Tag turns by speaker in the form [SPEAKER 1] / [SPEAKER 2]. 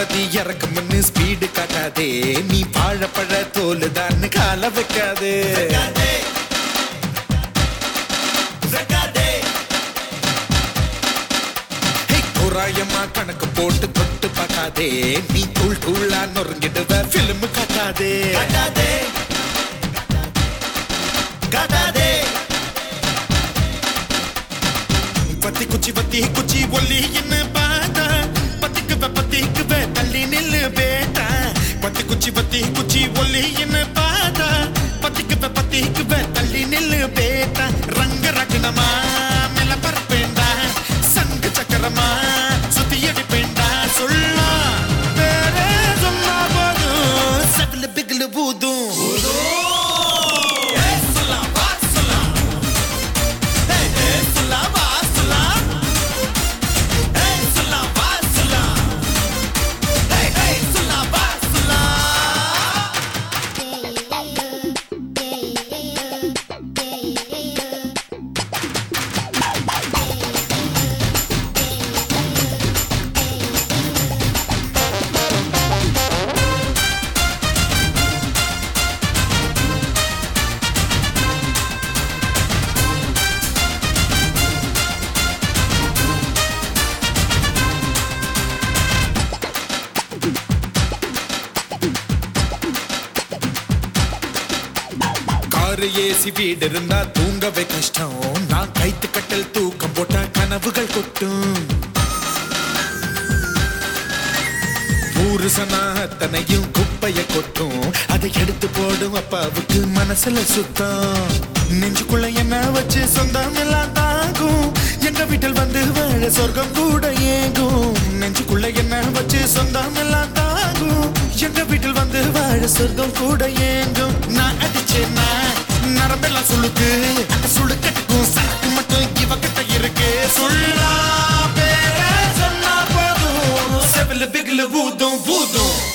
[SPEAKER 1] தளபதி இறக்கும்னு speed காட்டாதே நீ வாழைப்பழ தோலு தான் கால வைக்காதே ஹே, தோராயமா கணக்கு போட்டு தொட்டு பார்க்காதே நீ தூள் தூளா நொறுங்கிடுவ பிலிம் காட்டாதே காட்டாதே காட்டாதே பத்தி குச்சி பத்தி குச்சி ஒல்லி என்ன பாத்தா பத்திக்குவ பத்திக்குவ தள்ளி நில்லு பேட்டா பத்தி குச்சி பத்தி குச்சி ஒல்லி என்ன பாத்தா பத்திக்குவ பத்திக்குவ தள்ளி நில்லு பேட்டா ரங்க ரகணமா மேல பரப்பேண்டா சங்கு சக்கரமா சுத்தி அடிப்பேண்டா சொல்லா வேற சொன்னா போதும் செவில பிகிலு பூதும் காரு ஏசி வீடு இருந்தா தூங்கவே கஷ்டம் நான் கைத்து கட்டல் தூக்கம் போட்டா கனவுகள் கொட்டும் ஊரு சனா அத்தனையும் குப்பைய கொட்டும் அதை எடுத்து போடும் அப்பாவுக்கு மனசுல சுத்தம் நெஞ்சுக்குள்ள என்ன வச்சு சொந்தம் எல்லாம் தாங்கும் எங்க வீட்டில் வந்து வாழ சொர்க்கம் கூட ஏங்கும் நெஞ்சுக்குள்ள என்ன வச்சு சொந்தம் எல்லாம் தாங்கும் எங்க வீட்டில் வந்து வாழ சொர்க்கம் கூட ஏங்கும் நான் அடிச்சேன்னா நரம்பெல்லாம் சுளுக்கு அந்த சுளுக்கட்டுக்கும் சரக்கு மட்டும் இவகிட்ட இருக்கு சொல்லா பேர சொன்னா போதும் செவில பிகில பூதும் பூதும்